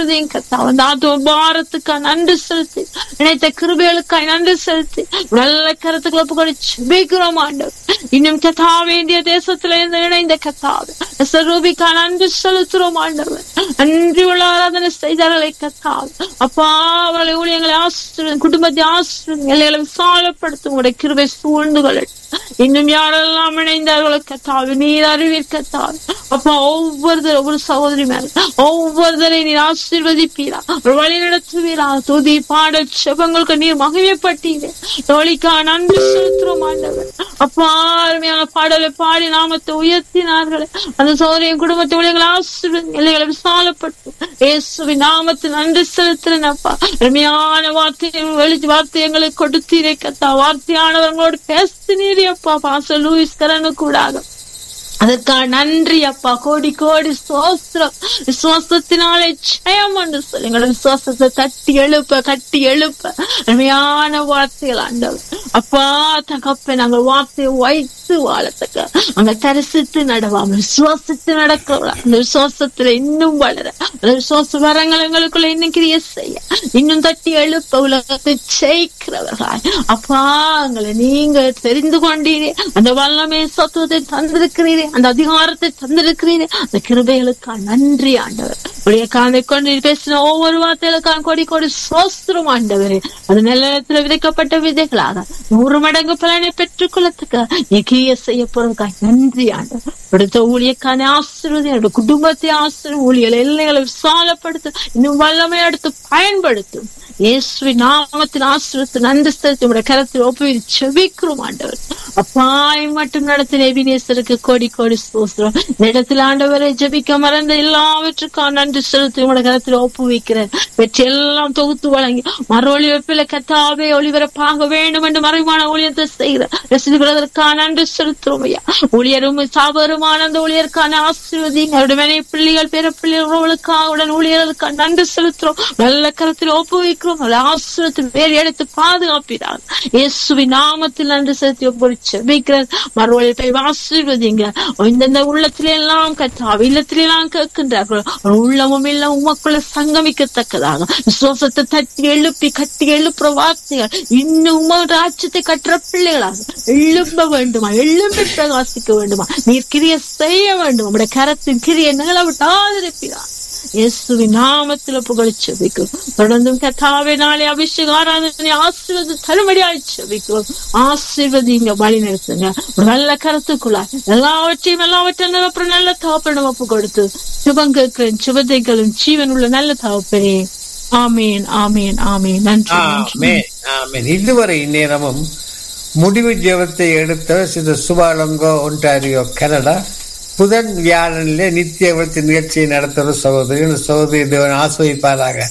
ஆசீர்வதியும் கத்தாவே அந்த ஆத்துவ பாரத்துக்காக நன்றி செலுத்தி நினைத்த கிருபைகளுக்காய் நன்றி செலுத்தி நல்ல கருத்துக்களை புகழ் ஜெபிக்கிறோம் ஆண்டவர் இன்னும் கத்தா வேண்டிய தேசத்துல இருந்து இணைந்த கத்தாவே சரூபிக்கா நன்றி செலுத்துறோம் ஆண்டவர் நன்றி உள்ள ஆராதனை செய்தார்களை கத்தாவே அப்பா அவர்களை ஊழியங்களை ஆசிரியர் குடும்பத்தை ஆசிரியர் எல்லைகளை விசாலப்படுத்தும் உடைய கிருபை சூழ்ந்து கொள்ளட்டும் இன்னும் யாரெல்லாம் இணைந்தார்களோ கத்தாவே நீர் அறிவீர் கத்தாவே அப்பா ஒவ்வொருத்தர் ஒவ்வொரு சகோதரி மேல ஒவ்வொருத்தரை நீர் ஆசீர்வதிப்பீரா ஒரு வழி நடத்துவீரா துதி பாட செபங்களுக்கு நீர் மகிழ்ப்பட்டீரே தோழிக்கா நன்றி செலுத்துறோம் ஆண்டவர் அப்பா அருமையான பாடலை பாடி நாமத்தை உயர்த்தினார்களே அந்த சோதரியின் குடும்பத்தை ஊழியங்களை ஆசீர்வதி எல்லைகளை விசாலப்பட்டு இயேசுவின் நாமத்தில் நன்றி செலுத்துறேன் அப்பா அருமையான வார்த்தையை வெளி வார்த்தை எங்களுக்கு கொடுத்தீரே கத்தா வார்த்தையானவர்களோடு பேசினீரே அப்பா பாச லூயிஸ் கரனு கூடாக அதற்காக நன்றி அப்பா கோடி கோடி சோஸ்திரம் விசுவாசத்தினாலே ஜெயம் என்று சொல்லி எங்களோட விசுவாசத்தை தட்டி எழுப்ப கட்டி எழுப்ப அருமையான வார்த்தைகள் ஆண்டவர் அப்பா தகப்ப நாங்கள் வார்த்தையை வைத்து வாழத்தக்க அங்க தரிசித்து நடவாமல் விசுவாசித்து நடக்க அந்த விசுவாசத்துல இன்னும் வளர அந்த விசுவாச வரங்கள் எங்களுக்குள்ள இன்னும் கிரிய செய்ய இன்னும் தட்டி எழுப்ப உலகத்தை ஜெயிக்கிறவர்கள் அப்பா எங்களை நீங்க தெரிந்து கொண்டீரே அந்த வல்லமை சத்துவத்தை தந்திருக்கிறீரே அந்த அதிகாரத்தை தந்திருக்கிறீரே அந்த கிருபைகளுக்கா நன்றி ஆண்டவர் உடைய காந்தை கொண்டு பேசின ஒவ்வொரு வார்த்தைகளுக்கான கொடி கொடி சோஸ்திரம் ஆண்டவர் அது நிலத்துல விதைக்கப்பட்ட விதைகளாக நூறு மடங்கு பலனை பெற்றுக் கொள்ளத்துக்கு எகிய செய்ய போறதுக்காக நன்றி ஆண்டவர் அடுத்த ஊழியக்கான ஆசீர்வதி என்னோட குடும்பத்தை ஆசிரியர் ஊழியல் எல்லைகளை விசாலப்படுத்த இன்னும் வல்லமை அடுத்து பயன்படுத்தும் இயேசுவி நாமத்தின் ஆசிரியத்து நன்றி செலுத்தி உடைய கரத்தில் ஒப்புவி செபிக்கிறோம் ஆண்டவர் அப்பாய் மட்டும் நடத்தின எபினேசருக்கு கோடி கோடி சோஸ்திரம் இந்த இடத்தில் ஆண்டவரை ஜெபிக்க மறந்த எல்லாவற்றுக்கும் நன்றி செலுத்தி உடைய கரத்தில் ஒப்புவிக்கிறேன் வெற்றி எல்லாம் தொகுத்து வழங்கி மறு ஒளிவெப்பில கத்தாவே ஒளிபரப்பாக வேண்டும் என்று மறைவான ஊழியத்தை செய்கிற ரசிகர்களுக்கான நன்றி செலுத்துறோம் ஐயா ஊழியரும் சாபருமான அந்த ஊழியருக்கான ஆசீர்வதிங்க அவருடைய மனை பிள்ளைகள் பேர பிள்ளைகளுக்காக உடன் ஊழியர்களுக்கான நன்றி செலுத்துறோம் நல்ல கரத்தில் ஒப்புவிக்கிறோம் ஆசிரியத்தில் வேறு எடுத்து பாதுகாப்பிறார் இயேசுவின் நாமத்தில் நன்றி செலுத்தி ஒப்புரி செபிக்கிறார் மறுவழி போய் ஆசீர்வதிங்க இந்தந்த உள்ளத்திலே எல்லாம் கத்தா இல்லத்திலே எல்லாம் கேட்கின்றார்கள் ஒரு உள்ளமும் இல்ல உமக்குள்ள சங்கமிக்கத்தக்கதாக விசுவாசத்தை தட்டி எழுப்பி கட்டி எழுப்புற வார்த்தைகள் இன்னும் உம ராஜ்யத்தை கட்டுற பிள்ளைகளாக எழும்ப வேண்டுமா எழும்பி பிரகாசிக்க வேண்டுமா நீர் கிரிய செய்ய வேண்டும் உடைய கரத்தின் கிரிய நிகழ விட்டாதிருக்கிறார் இயேசுவின் நாமத்துல புகழ் செபிக்கும் தொடர்ந்தும் கத்தாவே நாளை அபிஷேக ஆராதனை ஆசீர்வாத தருமடியாய் செபிக்கும் ஆசீர்வதிங்க வழி நிறுத்துங்க ஒரு நல்ல கருத்துக்குள்ளா எல்லாவற்றையும் எல்லாவற்றையும் அப்புறம் நல்ல தகப்பன ஒப்பு கொடுத்து சுபம் கேட்கிறேன் சுபதைகளும் ஜீவன் உள்ள நல்ல தகப்பனே ஆமேன் ஆமேன் ஆமேன் நன்றி நன்றி ஆமென், ஆமென். இதுவரை இந்நேரமும் முடிவு ஜெபத்தை எடுத்த சித சுபாலங்கோ ஒன்டாரியோ கனடா புதன் வியாழனிலே நித்திய விருத்தி நிகழ்ச்சியை நடத்துகிற சகோதரி இந்த சகோதரி தேவன் ஆசிரிப்பாராக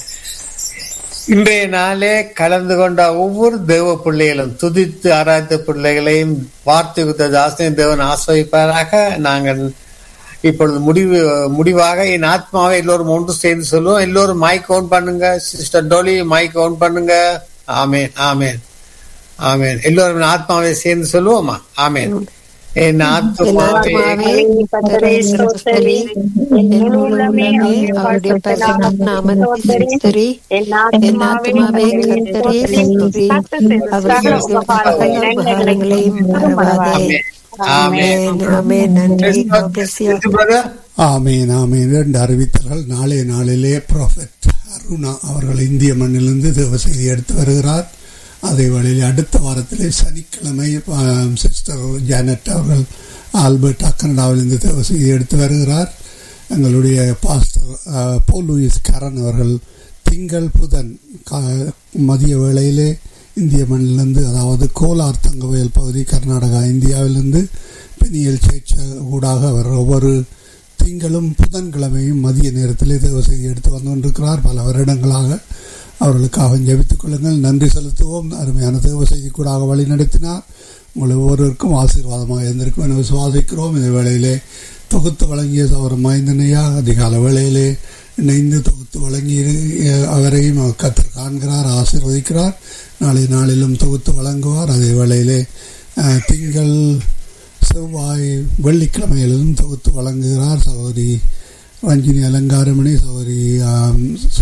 இன்றைய நாளே கலந்து கொண்ட ஒவ்வொரு தேவ பிள்ளைகளும் துதித்து ஆராய்த்த பிள்ளைகளையும் வார்த்தை கொடுத்த தாசனையும் தேவன் ஆசிரிப்பாராக நாங்கள் இப்பொழுது முடிவு முடிவாக என் ஆத்மாவை எல்லோரும் ஒன்று சேர்ந்து சொல்லுவோம் எல்லோரும் மைக் ஓன் பண்ணுங்க சிஸ்டர் டோலி மைக் ஓன் பண்ணுங்க ஆமேன் ஆமேன் ஆமேன் எல்லோரும் என் ஆத்மாவை சேர்ந்து சொல்லுவோமா ஆமேன் என் ஆத்மாவே ஆத்மாவே கர்த்தரை ஸ்தோத்திரி என் உள்ளமே அவருடைய பரிசுத்த நாமத்தை ஸ்தோத்திரி என் ஆத்மாவே கர்த்தரை ஸ்தோத்திரி அவருடைய சகல உபகாரங்களையும் மறவாதே ஆமென். ஆமென் ஆமென் நன்றி God bless you. brother. ஆமீன் ஆமீன் என்று அறிவித்தார்கள் நாளைய நாளிலே ப்ராஃபெட் அருணா அவர்கள் இந்திய மண்ணிலிருந்து தேவ செய்தி எடுத்து வருகிறார் அதே வழியில் அடுத்த வாரத்திலே சனிக்கிழமை ஆம், சிஸ்டர் ஜானட் அவர்கள் ஆல்பர்ட் கனடாவிலிருந்து தேவ செய்தி எடுத்து வருகிறார் எங்களுடைய பாஸ்டர் ஆ, போல் லூயிஸ் கரன் அவர்கள் திங்கள் புதன் கா- மதிய வேளையிலே இந்திய மண்ணிலிருந்து அதாவது கோலார் தங்கவயல் பகுதி கர்நாடகா இந்தியாவிலிருந்து பெனியல் சேர்ச்ச ஊடாக அவர் ஒவ்வொரு திங்களும் புதன்கிழமையும் மதிய நேரத்திலே தேவ செய்தி எடுத்து வந்து கொண்டிருக்கிறார் பல வருடங்களாக அவர்களுக்காக ஜெபித்துக் கொள்ளுங்கள் நன்றி செலுத்துவோம் அருமையான தேவ செய்தி கூடாக வழி நடத்தினார் உங்கள் ஒவ்வொருவருக்கும் ஆசீர்வாதமாக இருந்திருக்கும் என விசுவாசிக்கிறோம் இந்த வேளையிலே தொகுத்து வழங்கிய அவர் மைந்தனையா அதிகால வேளையிலே இணைந்து தொகுத்து வழங்கி இரு- அவரையும் அவர் கத்தர் காண்கிறார் ஆசீர்வதிக்கிறார் நாளை நாளிலும் தொகுத்து வழங்குவார் அதே வேளையிலே அஹ், திங்கள் செவ்வாய் வெள்ளிக்கிழமைகளிலும் தொகுத்து வழங்குகிறார் சகோதரி ரஞ்சினி அலங்காரமணி சகோதரி ஆம்,